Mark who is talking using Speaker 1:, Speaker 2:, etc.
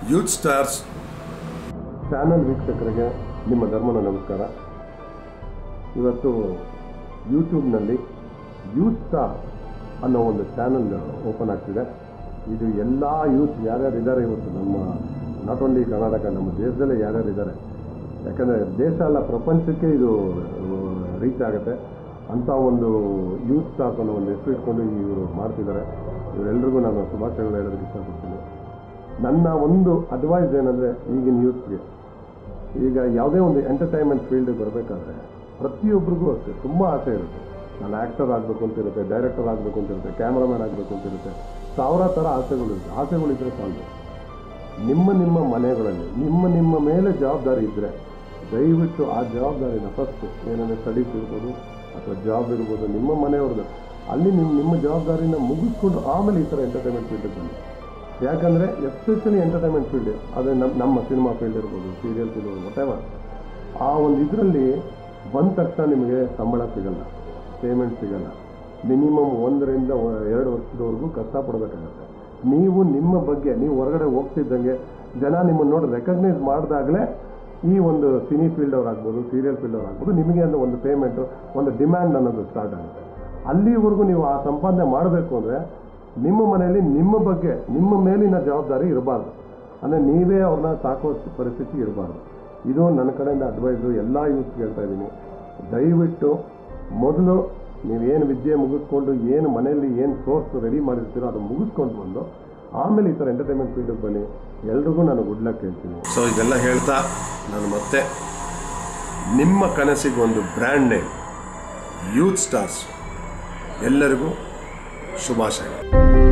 Speaker 1: youth stars channel ವೀಕ್ಷಕರಿಗೆ ನಿಮ್ಮ ಧರ್ಮನ ನಮಸ್ಕಾರ ಇವತ್ತು ಯೂಟ್ಯೂಬ್ನಲ್ಲಿ ಯೂತ್ ಸ್ಟಾರ್ ಅನ್ನೋ ಒಂದು ಚಾನಲ್ ಓಪನ್ ಆಗ್ತಿದೆ ಇದು ಎಲ್ಲ ಯೂತ್ ಯಾರ್ಯಾರು ಇದ್ದಾರೆ ಇವತ್ತು ನಮ್ಮ ನಾಟ್ ಓನ್ಲಿ ಕರ್ನಾಟಕ ನಮ್ಮ ದೇಶದಲ್ಲೇ ಯಾರ್ಯಾರು ಇದ್ದಾರೆ ಯಾಕಂದರೆ ದೇಶ ಅಲ್ಲ ಪ್ರಪಂಚಕ್ಕೆ ಇದು ರೀಚ್ ಆಗುತ್ತೆ ಅಂಥ ಒಂದು ಯೂತ್ ಸ್ಟಾರ್ಸ್ ಅನ್ನೋ ಒಂದು ಹೆಸರು ಇಟ್ಕೊಂಡು ಇವರು ಮಾಡ್ತಿದ್ದಾರೆ ಇವರೆಲ್ಲರಿಗೂ ನಾನು ಶುಭಾಶಯಗಳು ಹೇಳೋದಕ್ಕೆ ಇಷ್ಟಪಡ್ತೀನಿ ನನ್ನ ಒಂದು ಅಡ್ವೈಸ್ ಏನಂದರೆ ಈಗಿನ ಯೂತ್ಗೆ ಈಗ ಯಾವುದೇ ಒಂದು ಎಂಟರ್ಟೈನ್ಮೆಂಟ್ ಫೀಲ್ಡಿಗೆ ಬರಬೇಕಾದ್ರೆ ಪ್ರತಿಯೊಬ್ಬರಿಗೂ ಅಷ್ಟೇ ತುಂಬ ಆಸೆ ಇರುತ್ತೆ ನಾನು ಆ್ಯಕ್ಟರ್ ಆಗಬೇಕು ಅಂತ ಇರುತ್ತೆ ಡೈರೆಕ್ಟರ್ ಆಗಬೇಕು ಅಂತ ಇರುತ್ತೆ ಕ್ಯಾಮ್ರಾಮ್ಯಾನ್ ಆಗಬೇಕು ಅಂತ ಇರುತ್ತೆ ಸಾವಿರ ಥರ ಆಸೆಗಳಿರುತ್ತೆ ಆಸೆಗಳಿದ್ರೆ ಸಾಲದು ನಿಮ್ಮ ನಿಮ್ಮ ಮನೆಗಳಲ್ಲಿ ನಿಮ್ಮ ನಿಮ್ಮ ಮೇಲೆ ಜವಾಬ್ದಾರಿ ಇದ್ದರೆ ದಯವಿಟ್ಟು ಆ ಜವಾಬ್ದಾರಿನ ಫಸ್ಟ್ ಏನಂದರೆ ಸ್ಟಡೀಸ್ ಇರ್ಬೋದು ಅಥವಾ ಜಾಬ್ ಇರ್ಬೋದು ನಿಮ್ಮ ಮನೆಯವ್ರದ್ದು ಅಲ್ಲಿ ನಿಮ್ಮ ನಿಮ್ಮ ಜವಾಬ್ದಾರಿನ ಮುಗಿಸ್ಕೊಂಡು ಆಮೇಲೆ ಈ ಥರ ಎಂಟರ್ಟೈನ್ಮೆಂಟ್ ಫೀಲ್ಡಿಗೆ ಬನ್ನಿ ಯಾಕಂದರೆ ಎಸ್ಪೆಷಲಿ ಎಂಟರ್ಟೈನ್ಮೆಂಟ್ ಫೀಲ್ಡ್ ಅದೇ ನಮ್ಮ ನಮ್ಮ ಸಿನಿಮಾ ಫೀಲ್ಡ್ ಇರ್ಬೋದು ಸೀರಿಯಲ್ಸ್ ಇರ್ಬೋದು ವಟೆವರ್ ಆ ಒಂದು ಇದರಲ್ಲಿ ಬಂದ ತಕ್ಷಣ ನಿಮಗೆ ಸಂಬಳ ಸಿಗಲ್ಲ ಪೇಮೆಂಟ್ ಸಿಗಲ್ಲ ಮಿನಿಮಮ್ ಒಂದರಿಂದ ಒ- ಎರಡು ವರ್ಷದವರೆಗೂ ಕಷ್ಟಪಡಬೇಕಾಗತ್ತೆ ನೀವು ನಿಮ್ಮ ಬಗ್ಗೆ ನೀವು ಹೊರಗಡೆ ಹೋಗ್ತಿದ್ದಂಗೆ ಜನ ನಿಮ್ಮನ್ನು ನೋಡಿ ರೆಕಗ್ನೈಸ್ ಮಾಡಿದಾಗಲೇ ಈ ಒಂದು ಸಿನಿ ಫೀಲ್ಡ್ ಅವ್ರು ಆಗ್ಬೋದು ಸೀರಿಯಲ್ ಫೀಲ್ಡ್ ಅವ್ರು ಆಗ್ಬೋದು ನಿಮಗೆ ಅನ್ನೋ ಒಂದು ಪೇಮೆಂಟು ಒಂದು ಡಿಮ್ಯಾಂಡ್ ಅನ್ನೋದು ಸ್ಟಾರ್ಟ್ ಆಗುತ್ತೆ ಅಲ್ಲಿವರೆಗೂ ನೀವು ಆ ಸಂಪಾದನೆ ಮಾಡಬೇಕು ಅಂದರೆ ನಿಮ್ಮ ಮನೆಯಲ್ಲಿ ನಿಮ್ಮ ಬಗ್ಗೆ ನಿಮ್ಮ ಮೇಲಿನ ಜವಾಬ್ದಾರಿ ಇರಬಾರ್ದು ಅಂದರೆ ನೀವೇ ಅವ್ರನ್ನ ಸಾಕುವಷ್ಟು ಪರಿಸ್ಥಿತಿ ಇರಬಾರ್ದು ಇದು ನನ್ನ ಕಡೆಯಿಂದ ಅಡ್ವೈಸು ಎಲ್ಲ ಯೂಸ್ ಹೇಳ್ತಾ ಇದ್ದೀನಿ ದಯವಿಟ್ಟು ಮೊದಲು ನೀವೇನು ವಿದ್ಯೆ ಮುಗಿಸ್ಕೊಂಡು ಏನು ಮನೆಯಲ್ಲಿ ಏನು ಸೋರ್ಸ್ ರೆಡಿ ಮಾಡಿರ್ತೀರೋ ಅದು ಮುಗಿಸ್ಕೊಂಡು ಬಂದು ಆಮೇಲೆ ಈ ಥರ ಎಂಟರ್ಟೈನ್ಮೆಂಟ್ ಫೀಲ್ಡಿಗೆ ಬನ್ನಿ ಎಲ್ರಿಗೂ ನಾನು ಗುಡ್ ಲಕ್ ಹೇಳ್ತೀನಿ ಸೊ ಇದೆಲ್ಲ ಹೇಳ್ತಾ ನಾನು ಮತ್ತೆ ನಿಮ್ಮ ಕನಸಿಗೆ ಒಂದು ಬ್ರ್ಯಾಂಡ್ ನೇಮ್ ಯೂತ್ ಸ್ಟಾರ್ಸ್ ಎಲ್ಲರಿಗೂ ಶುಭಾಶಯಗಳು